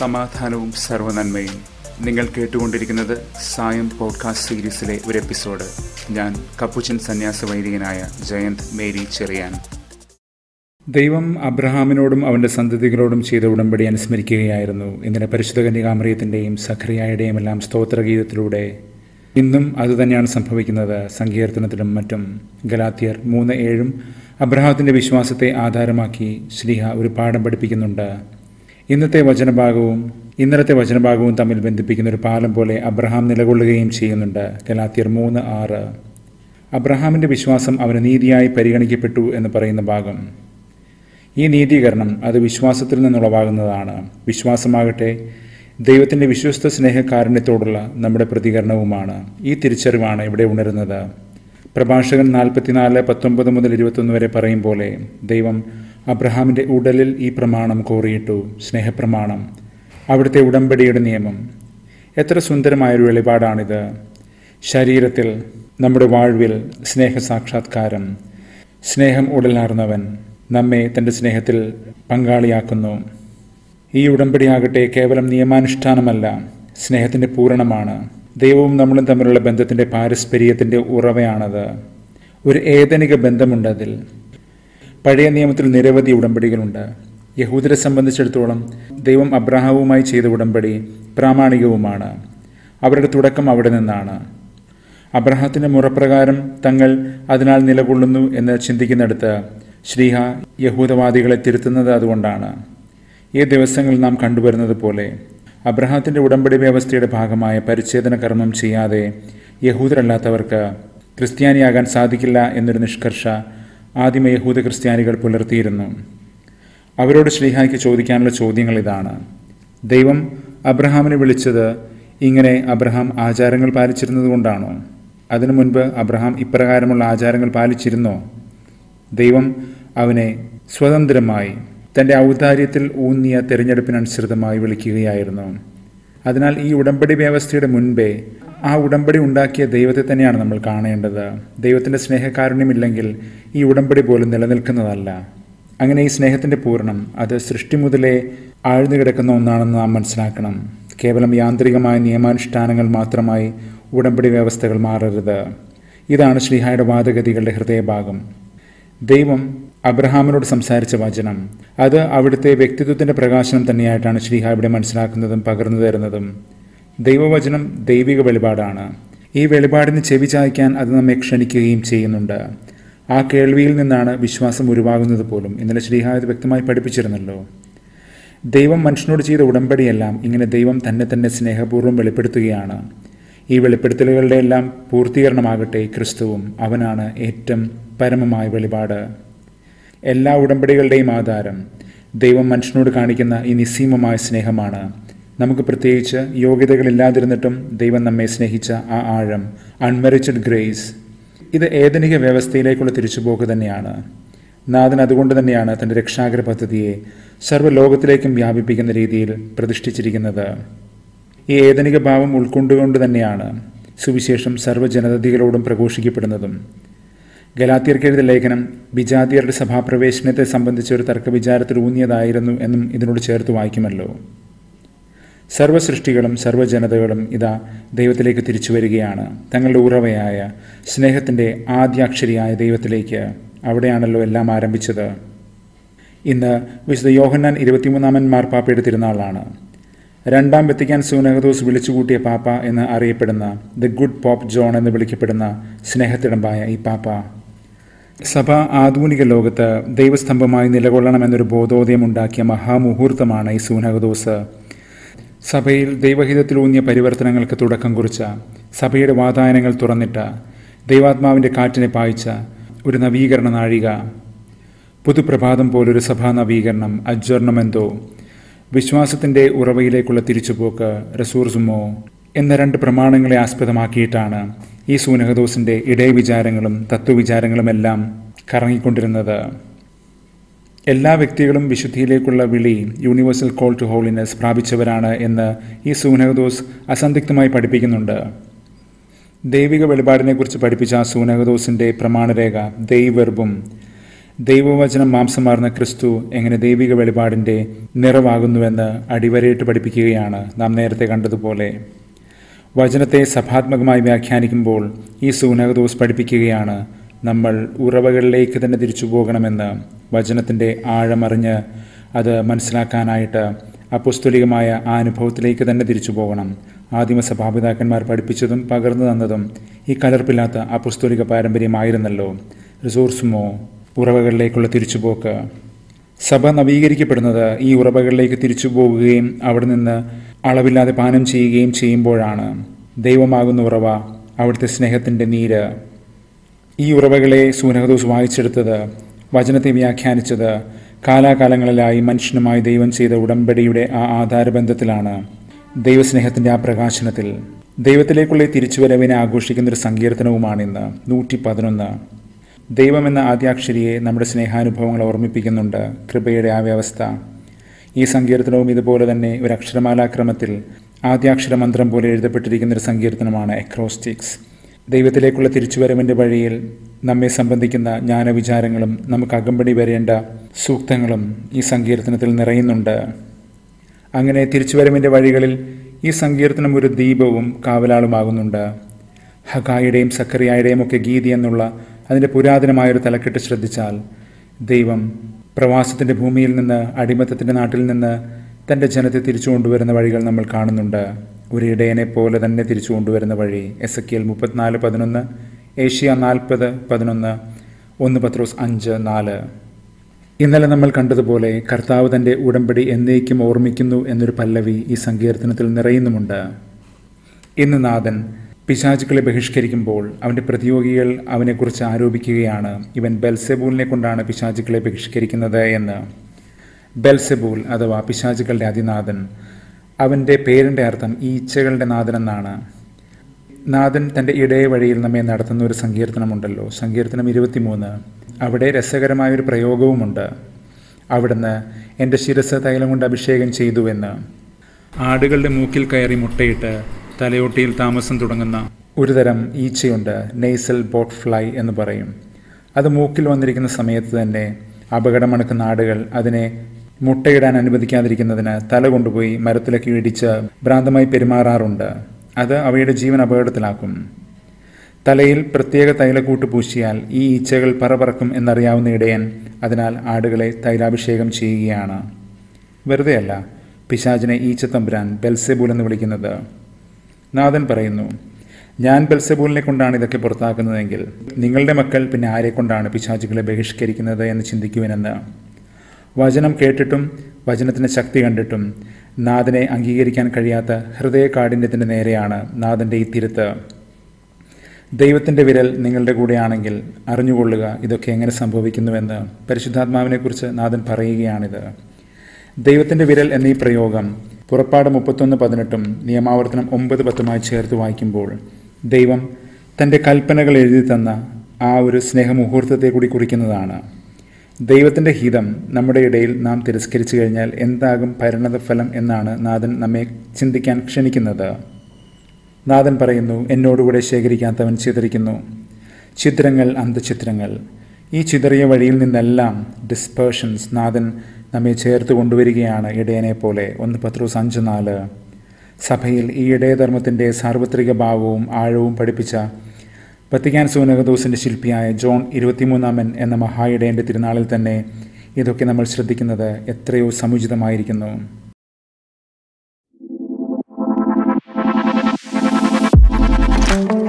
സമാധാനവും സർവനന്മയും നിങ്ങൾ കേട്ടുകൊണ്ടിരിക്കുന്നത് സായം പോഡ്കാസ്റ്റ് സീരീസിലെ ഒരു എപ്പിസോഡ് ഞാൻ കപ്പുച്ചൻ സന്യാസ വൈദികനായ ജയന്ത് മേരി ചെറിയാൻ ദൈവം അബ്രഹാമിനോടും അവന്റെ സന്തതികളോടും ചെയ്ത ഉടമ്പടി അനുസ്മരിക്കുകയായിരുന്നു ഇന്നലെ പരിശുദ്ധ കന്യകാമറിയത്തിൻ്റെയും സഖറിയായുടെയും എല്ലാം സ്തോത്രഗീതത്തിലൂടെ ഇന്നും അതുതന്നെയാണ് സംഭവിക്കുന്നത് സങ്കീർത്തനത്തിലും മറ്റും ഗലാത്തിയർ മൂന്ന് ഏഴും അബ്രഹാത്തിന്റെ വിശ്വാസത്തെ ആധാരമാക്കി ശ്രീഹ ഒരു പാഠം പഠിപ്പിക്കുന്നുണ്ട് ഇന്നത്തെ വചനഭാഗവും ഇന്നലത്തെ വചനഭാഗവും തമ്മിൽ ബന്ധിപ്പിക്കുന്ന ഒരു പാലം പോലെ അബ്രഹാം നിലകൊള്ളുകയും ചെയ്യുന്നുണ്ട് ഗലാത്തിയർ മൂന്ന് ആറ് അബ്രഹാമിന്റെ വിശ്വാസം അവന് നീതിയായി പരിഗണിക്കപ്പെട്ടു എന്ന് പറയുന്ന ഭാഗം ഈ നീതീകരണം അത് വിശ്വാസത്തിൽ നിന്നുളവാകുന്നതാണ് വിശ്വാസമാകട്ടെ ദൈവത്തിൻ്റെ വിശ്വസ്ത സ്നേഹകാരുണ്യത്തോടുള്ള നമ്മുടെ പ്രതികരണവുമാണ് ഈ തിരിച്ചറിവാണ് ഇവിടെ ഉണരുന്നത് പ്രഭാഷകൻ നാൽപ്പത്തിനാല് പത്തൊമ്പത് മുതൽ ഇരുപത്തൊന്ന് വരെ പറയും പോലെ ദൈവം അബ്രഹാമിൻ്റെ ഉടലിൽ ഈ പ്രമാണം കോറിയിട്ടു സ്നേഹപ്രമാണം അവിടുത്തെ ഉടമ്പടിയുടെ നിയമം എത്ര സുന്ദരമായൊരു വെളിപാടാണിത് ശരീരത്തിൽ നമ്മുടെ വാഴ്വിൽ സ്നേഹസാക്ഷാത്കാരം സ്നേഹം ഉടലാർന്നവൻ നമ്മെ തൻ്റെ സ്നേഹത്തിൽ പങ്കാളിയാക്കുന്നു ഈ ഉടമ്പടിയാകട്ടെ കേവലം നിയമാനുഷ്ഠാനമല്ല സ്നേഹത്തിൻ്റെ പൂരണമാണ് ദൈവവും നമ്മളും തമ്മിലുള്ള ബന്ധത്തിൻ്റെ പാരസ്പര്യത്തിൻ്റെ ഉറവയാണത് ഒരു ഏതനിക ബന്ധമുണ്ട് അതിൽ പഴയ നിയമത്തിൽ നിരവധി ഉടമ്പടികളുണ്ട് യഹൂദരെ സംബന്ധിച്ചിടത്തോളം ദൈവം അബ്രഹാവുമായി ചെയ്ത ഉടമ്പടി പ്രാമാണികവുമാണ് അവരുടെ തുടക്കം അവിടെ നിന്നാണ് അബ്രഹത്തിൻ്റെ മുറപ്രകാരം തങ്ങൾ അതിനാൽ നിലകൊള്ളുന്നു എന്ന് ചിന്തിക്കുന്നിടത്ത് ശ്രീഹ യഹൂദവാദികളെ തിരുത്തുന്നത് അതുകൊണ്ടാണ് ഈ ദിവസങ്ങളിൽ നാം കണ്ടുവരുന്നത് പോലെ അബ്രഹാത്തിൻ്റെ ഉടമ്പടി വ്യവസ്ഥയുടെ ഭാഗമായ പരിച്ഛേദന കർമ്മം ചെയ്യാതെ യഹൂദരല്ലാത്തവർക്ക് ക്രിസ്ത്യാനിയാകാൻ സാധിക്കില്ല എന്നൊരു നിഷ്കർഷ ആദിമ യഹൂദ ക്രിസ്ത്യാനികൾ പുലർത്തിയിരുന്നു അവരോട് ശ്രീഹായ്ക്ക് ചോദിക്കാനുള്ള ചോദ്യങ്ങൾ ഇതാണ് ദൈവം അബ്രഹാമിനെ വിളിച്ചത് ഇങ്ങനെ അബ്രഹാം ആചാരങ്ങൾ പാലിച്ചിരുന്നത് കൊണ്ടാണോ അതിനു മുൻപ് അബ്രഹാം ഇപ്രകാരമുള്ള ആചാരങ്ങൾ പാലിച്ചിരുന്നോ ദൈവം അവനെ സ്വതന്ത്രമായി തൻ്റെ ഔദാര്യത്തിൽ ഊന്നിയ തിരഞ്ഞെടുപ്പിനനുസൃതമായി വിളിക്കുകയായിരുന്നു അതിനാൽ ഈ ഉടമ്പടി വ്യവസ്ഥയുടെ മുൻപേ ആ ഉടമ്പടി ഉണ്ടാക്കിയ ദൈവത്തെ തന്നെയാണ് നമ്മൾ കാണേണ്ടത് ദൈവത്തിൻ്റെ സ്നേഹകാരുണ്യമില്ലെങ്കിൽ ഈ ഉടമ്പടി പോലും നിലനിൽക്കുന്നതല്ല അങ്ങനെ ഈ സ്നേഹത്തിൻ്റെ പൂർണ്ണം അത് സൃഷ്ടി മുതലേ ആഴ്ന്നു കിടക്കുന്ന ഒന്നാണെന്ന് നാം മനസ്സിലാക്കണം കേവലം യാന്ത്രികമായ നിയമാനുഷ്ഠാനങ്ങൾ മാത്രമായി ഉടമ്പടി വ്യവസ്ഥകൾ മാറരുത് ഇതാണ് ശ്രീഹായുടെ വാദഗതികളുടെ ഹൃദയഭാഗം ദൈവം അബ്രഹാമിനോട് സംസാരിച്ച വചനം അത് അവിടുത്തെ വ്യക്തിത്വത്തിന്റെ പ്രകാശനം തന്നെയായിട്ടാണ് ശ്രീഹ ഇവിടെ മനസ്സിലാക്കുന്നതും പകർന്നു തരുന്നതും ദൈവവചനം ദൈവിക വെളിപാടാണ് ഈ വെളിപാടിന് ചെവി ചായ്ക്കാൻ അത് നമ്മെ ക്ഷണിക്കുകയും ചെയ്യുന്നുണ്ട് ആ കേൾവിയിൽ നിന്നാണ് വിശ്വാസം ഉരുവാകുന്നത് പോലും ഇന്നലെ ശ്രീഹ ഇത് വ്യക്തമായി പഠിപ്പിച്ചിരുന്നല്ലോ ദൈവം മനുഷ്യനോട് ചെയ്ത ഉടമ്പടിയെല്ലാം ഇങ്ങനെ ദൈവം തന്നെ തന്നെ സ്നേഹപൂർവ്വം വെളിപ്പെടുത്തുകയാണ് ഈ വെളിപ്പെടുത്തലുകളുടെ എല്ലാം പൂർത്തീകരണമാകട്ടെ ക്രിസ്തുവും അവനാണ് ഏറ്റവും പരമമായ വെളിപാട് എല്ലാ ഉടമ്പടികളുടെയും ആധാരം ദൈവം മനുഷ്യനോട് കാണിക്കുന്ന ഈ നിസ്സീമമായ സ്നേഹമാണ് നമുക്ക് പ്രത്യേകിച്ച് യോഗ്യതകളില്ലാതിരുന്നിട്ടും ദൈവം നമ്മെ സ്നേഹിച്ച ആ ആഴം അൺമെറിറ്റഡ് ഗ്രേസ് ഇത് ഏതനിക വ്യവസ്ഥയിലേക്കുള്ള തിരിച്ചുപോക്ക് തന്നെയാണ് നാഥൻ അതുകൊണ്ട് തന്നെയാണ് തൻ്റെ രക്ഷാകര പദ്ധതിയെ സർവ്വലോകത്തിലേക്കും വ്യാപിപ്പിക്കുന്ന രീതിയിൽ പ്രതിഷ്ഠിച്ചിരിക്കുന്നത് ഈ ഏതനിക ഭാവം ഉൾക്കൊണ്ടുകൊണ്ട് തന്നെയാണ് സുവിശേഷം സർവ്വജനതതികളോടും പ്രഘോഷിക്കപ്പെടുന്നതും ഗലാത്തിയർക്കെഴുതിയ ലേഖനം വിജാതിയരുടെ സഭാപ്രവേശനത്തെ സംബന്ധിച്ച ഒരു തർക്കവിചാരത്തിൽ ഊന്നിയതായിരുന്നു എന്നും ഇതിനോട് ചേർത്ത് വായിക്കുമല്ലോ സർവ്വസൃഷ്ടികളും സർവ്വജനതകളും ഇതാ ദൈവത്തിലേക്ക് തിരിച്ചു വരികയാണ് തങ്ങളുടെ ഉറവയായ സ്നേഹത്തിൻ്റെ ആദ്യാക്ഷരിയായ ദൈവത്തിലേക്ക് അവിടെയാണല്ലോ എല്ലാം ആരംഭിച്ചത് ഇന്ന് വിശുദ്ധ യോഹന്നാൻ ഇരുപത്തിമൂന്നാമൻ മാർപ്പാപ്പയുടെ തിരുനാളാണ് രണ്ടാം വെത്തിക്കാൻ സൂനഹദോസ് വിളിച്ചുകൂട്ടിയ പാപ്പ എന്ന് അറിയപ്പെടുന്ന ദ ഗുഡ് പോപ്പ് ജോൺ എന്ന് വിളിക്കപ്പെടുന്ന സ്നേഹത്തിടമ്പായ ഈ പാപ്പ സഭ ആധുനിക ലോകത്ത് ദൈവസ്തംഭമായി നിലകൊള്ളണമെന്നൊരു ബോധോദയം ഉണ്ടാക്കിയ മഹാമുഹൂർത്തമാണ് ഈ സൂനഹദോസ് സഭയിൽ ദൈവഹിതത്തിലൂന്നിയ പരിവർത്തനങ്ങൾക്ക് തുടക്കം കുറിച്ച സഭയുടെ വാതായനങ്ങൾ തുറന്നിട്ട ദൈവാത്മാവിൻ്റെ കാറ്റിനെ പായിച്ച ഒരു നവീകരണ നാഴിക പുതുപ്രഭാതം പോലൊരു സഭാ നവീകരണം അജ്വർണമെന്തോ വിശ്വാസത്തിൻ്റെ ഉറവയിലേക്കുള്ള തിരിച്ചുപോക്ക് റസൂർസുമോ എന്ന രണ്ട് പ്രമാണങ്ങളെ ആസ്പദമാക്കിയിട്ടാണ് ഈ സൂനഹദോസിൻ്റെ ഇടയവിചാരങ്ങളും തത്വവിചാരങ്ങളുമെല്ലാം കറങ്ങിക്കൊണ്ടിരുന്നത് എല്ലാ വ്യക്തികളും വിശുദ്ധിയിലേക്കുള്ള വിളി യൂണിവേഴ്സൽ കോൾ ടു ഹോളിനെസ് പ്രാപിച്ചവരാണ് എന്ന് ഈ സൂനഹദോസ് അസന്ധിഗ്ധമായി പഠിപ്പിക്കുന്നുണ്ട് ദൈവിക വെളിപാടിനെക്കുറിച്ച് പഠിപ്പിച്ച ആ സൂനഹദോസിൻ്റെ പ്രമാണരേഖ ദൈവെർബും ദൈവവചനം മാംസമാർന്ന ക്രിസ്തു എങ്ങനെ ദൈവിക വെളിപാടിൻ്റെ നിറവാകുന്നുവെന്ന് അടിവരയിട്ട് പഠിപ്പിക്കുകയാണ് നാം നേരത്തെ കണ്ടതുപോലെ വചനത്തെ സഭാത്മകമായി വ്യാഖ്യാനിക്കുമ്പോൾ ഈ സൂനകദോസ് പഠിപ്പിക്കുകയാണ് നമ്മൾ ഉറവകളിലേക്ക് തന്നെ തിരിച്ചു പോകണമെന്ന് വചനത്തിൻ്റെ ആഴമറിഞ്ഞ് അത് മനസ്സിലാക്കാനായിട്ട് അപുസ്തുലികമായ ആ അനുഭവത്തിലേക്ക് തന്നെ തിരിച്ചു പോകണം ആദിമ സഭാപിതാക്കന്മാർ പഠിപ്പിച്ചതും പകർന്നു തന്നതും ഈ കലർപ്പില്ലാത്ത അപുസ്തുലിക പാരമ്പര്യമായിരുന്നല്ലോ റിസോഴ്സുമോ ഉറവകളിലേക്കുള്ള തിരിച്ചുപോക്ക് സഭ നവീകരിക്കപ്പെടുന്നത് ഈ ഉറവകളിലേക്ക് തിരിച്ചു പോകുകയും അവിടെ നിന്ന് അളവില്ലാതെ പാനം ചെയ്യുകയും ചെയ്യുമ്പോഴാണ് ദൈവമാകുന്ന ഉറവ അവിടുത്തെ സ്നേഹത്തിൻ്റെ നീര് ഈ ഉറവകളെ സൂനഹദോസ് വായിച്ചെടുത്തത് വചനത്തെ വ്യാഖ്യാനിച്ചത് കാലാകാലങ്ങളിലായി മനുഷ്യനുമായി ദൈവം ചെയ്ത ഉടമ്പടിയുടെ ആ ആധാരബന്ധത്തിലാണ് ദൈവസ്നേഹത്തിൻ്റെ ആ പ്രകാശനത്തിൽ ദൈവത്തിലേക്കുള്ള തിരിച്ചുവരവിനെ ആഘോഷിക്കുന്നൊരു സങ്കീർത്തനവുമാണിന്ന് നൂറ്റി പതിനൊന്ന് ദൈവമെന്ന ആദ്യാക്ഷരിയെ നമ്മുടെ സ്നേഹാനുഭവങ്ങൾ ഓർമ്മിപ്പിക്കുന്നുണ്ട് കൃപയുടെ ആ വ്യവസ്ഥ ഈ സങ്കീർത്തനവും ഇതുപോലെ തന്നെ ഒരു അക്ഷരമാലാക്രമത്തിൽ ആദ്യാക്ഷര മന്ത്രം പോലെ എഴുതപ്പെട്ടിരിക്കുന്ന ഒരു സങ്കീർത്തനമാണ് എക്രോസ്റ്റിക്സ് ദൈവത്തിലേക്കുള്ള തിരിച്ചുവരവിൻ്റെ വഴിയിൽ നമ്മെ സംബന്ധിക്കുന്ന ജ്ഞാനവിചാരങ്ങളും നമുക്ക് അകമ്പടി വരേണ്ട സൂക്തങ്ങളും ഈ സങ്കീർത്തനത്തിൽ നിറയുന്നുണ്ട് അങ്ങനെ തിരിച്ചുവരവിൻ്റെ വഴികളിൽ ഈ സങ്കീർത്തനം ഒരു ദീപവും കാവലാളുമാകുന്നുണ്ട് ഹഗായുടെയും സക്കറിയായുടെയും ഒക്കെ ഗീതി എന്നുള്ള അതിൻ്റെ പുരാതനമായൊരു തലക്കെട്ട് ശ്രദ്ധിച്ചാൽ ദൈവം പ്രവാസത്തിൻ്റെ ഭൂമിയിൽ നിന്ന് അടിമത്തത്തിൻ്റെ നാട്ടിൽ നിന്ന് തൻ്റെ ജനത്തെ തിരിച്ചു കൊണ്ടുവരുന്ന വഴികൾ നമ്മൾ കാണുന്നുണ്ട് ഒരു ഇടയനെ പോലെ തന്നെ തിരിച്ചു കൊണ്ടുവരുന്ന വഴി എസ് എ മുപ്പത്തിനാല് പതിനൊന്ന് ഏഷ്യ നാൽപ്പത് പതിനൊന്ന് ഒന്ന് പത്രോസ് അഞ്ച് നാല് ഇന്നലെ നമ്മൾ കണ്ടതുപോലെ കർത്താവ് തൻ്റെ ഉടമ്പടി എന്നേക്കും ഓർമ്മിക്കുന്നു എന്നൊരു പല്ലവി ഈ സങ്കീർത്തനത്തിൽ നിറയുന്നുമുണ്ട് ഇന്ന് നാഥൻ പിശാചുക്കളെ ബഹിഷ്കരിക്കുമ്പോൾ അവൻ്റെ പ്രതിയോഗികൾ അവനെക്കുറിച്ച് ആരോപിക്കുകയാണ് ഇവൻ ബെൽസെബൂലിനെ കൊണ്ടാണ് പിശാചുക്കളെ ബഹിഷ്കരിക്കുന്നത് എന്ന് ബെൽസെബൂൽ അഥവാ പിശാചുക്കളുടെ അതിനാഥൻ അവൻ്റെ പേരിൻ്റെ അർത്ഥം ഈച്ചകളുടെ നാഥൻ എന്നാണ് നാഥൻ തൻ്റെ ഇടയ വഴിയിൽ നമ്മെ നടത്തുന്ന ഒരു സങ്കീർത്തനമുണ്ടല്ലോ സങ്കീർത്തനം ഇരുപത്തിമൂന്ന് അവിടെ രസകരമായൊരു പ്രയോഗവുമുണ്ട് അവിടുന്ന് എൻ്റെ ശിരസ് തൈലം കൊണ്ട് അഭിഷേകം ചെയ്തുവെന്ന് ആടുകളുടെ മൂക്കിൽ കയറി മുട്ടയിട്ട് തലയോട്ടിയിൽ താമസം തുടങ്ങുന്ന ഒരുതരം ഈച്ചയുണ്ട് നെയ്സൽ ബോട്ട് ഫ്ലൈ എന്ന് പറയും അത് മൂക്കിൽ വന്നിരിക്കുന്ന സമയത്ത് തന്നെ അപകടമണക്കുന്ന ആടുകൾ അതിനെ മുട്ടയിടാൻ അനുവദിക്കാതിരിക്കുന്നതിന് തല കൊണ്ടുപോയി മരത്തിലൊക്കെ ഇടിച്ച് ഭ്രാന്തമായി പെരുമാറാറുണ്ട് അത് അവയുടെ ജീവൻ അപകടത്തിലാക്കും തലയിൽ പ്രത്യേക തൈലക്കൂട്ട് പൂശിയാൽ ഈ ഈച്ചകൾ പറപറക്കും എന്നറിയാവുന്ന ഇടയൻ അതിനാൽ ആടുകളെ തൈലാഭിഷേകം ചെയ്യുകയാണ് വെറുതെയല്ല പിശാചിനെ ഈച്ചത്തമ്പുരാൻ ബെൽസെബൂൽ എന്ന് വിളിക്കുന്നത് നാഥൻ പറയുന്നു ഞാൻ ബെൽസെബൂലിനെ കൊണ്ടാണ് ഇതൊക്കെ പുറത്താക്കുന്നതെങ്കിൽ നിങ്ങളുടെ മക്കൾ പിന്നെ ആരെ കൊണ്ടാണ് പിശാചുകളെ ബഹിഷ്കരിക്കുന്നത് എന്ന് ചിന്തിക്കുവിനെന്ന് വചനം കേട്ടിട്ടും വചനത്തിൻ്റെ ശക്തി കണ്ടിട്ടും നാഥനെ അംഗീകരിക്കാൻ കഴിയാത്ത ഹൃദയ കാഠിന്യത്തിൻ്റെ നേരെയാണ് നാഥൻ്റെ ഈ തിരുത്ത് ദൈവത്തിൻ്റെ വിരൽ നിങ്ങളുടെ കൂടെയാണെങ്കിൽ അറിഞ്ഞുകൊള്ളുക ഇതൊക്കെ എങ്ങനെ സംഭവിക്കുന്നുവെന്ന് പരിശുദ്ധാത്മാവിനെക്കുറിച്ച് നാഥൻ പറയുകയാണിത് ദൈവത്തിൻ്റെ വിരൽ എന്നീ പ്രയോഗം പുറപ്പാട് മുപ്പത്തൊന്ന് പതിനെട്ടും നിയമാവർത്തനം ഒമ്പത് പത്തുമായി ചേർത്ത് വായിക്കുമ്പോൾ ദൈവം തൻ്റെ കൽപ്പനകൾ എഴുതി തന്ന ആ ഒരു സ്നേഹമുഹൂർത്തത്തെ കൂടി കുറിക്കുന്നതാണ് ദൈവത്തിൻ്റെ ഹിതം നമ്മുടെ ഇടയിൽ നാം തിരസ്കരിച്ചു കഴിഞ്ഞാൽ എന്താകും പരിണതഫലം എന്നാണ് നാഥൻ നമ്മെ ചിന്തിക്കാൻ ക്ഷണിക്കുന്നത് നാഥൻ പറയുന്നു എന്നോടുകൂടെ ശേഖരിക്കാത്തവൻ ചിതറിക്കുന്നു ചിത്രങ്ങൾ അന്ധചിത്രങ്ങൾ ഈ ചിതറിയ വഴിയിൽ നിന്നെല്ലാം ഡിസ്പേർഷൻസ് നാഥൻ നമ്മെ ചേർത്ത് കൊണ്ടുവരികയാണ് ഇടയനെ പോലെ ഒന്ന് പത്രോസ് അഞ്ച് നാല് സഭയിൽ ഈ ഇടയധർമ്മത്തിൻ്റെ സാർവത്രിക ഭാവവും ആഴവും പഠിപ്പിച്ച വത്തിക്കാൻ സൂനകദോസിൻ്റെ ശില്പിയായ ജോൺ ഇരുപത്തിമൂന്നാമൻ എന്ന മഹായിടയൻ്റെ തിരുനാളിൽ തന്നെ ഇതൊക്കെ നമ്മൾ ശ്രദ്ധിക്കുന്നത് എത്രയോ സമുചിതമായിരിക്കുന്നു thank you